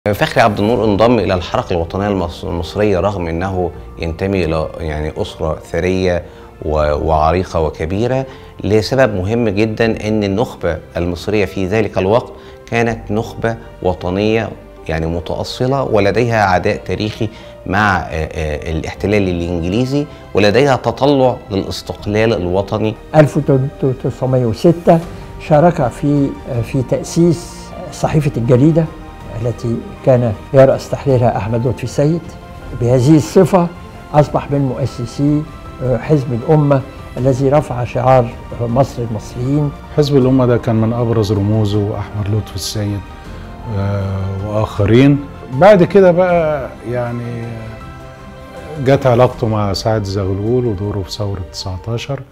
فخري عبد النور انضم الى الحركه الوطنيه المص- المصريه رغم انه ينتمي الى يعني اسره ثريه و- وعريقه وكبيره لسبب مهم جدا ان النخبه المصريه في ذلك الوقت كانت نخبه وطنيه يعني متاصله ولديها عداء تاريخي مع آه، آه، الاحتلال الانجليزي ولديها تطلع للاستقلال الوطني 1906 شارك في في تأسيس صحيفة الجريدة التي كان يرأس تحريرها أحمد لطفي السيد بهذه الصفة أصبح من مؤسسي حزب الأمة الذي رفع شعار مصر المصريين حزب الأمة ده كان من أبرز رموزه أحمد لطفي السيد آه، وآخرين بعد كده بقى يعني جت علاقته مع سعد زغلول ودوره في ثورة 19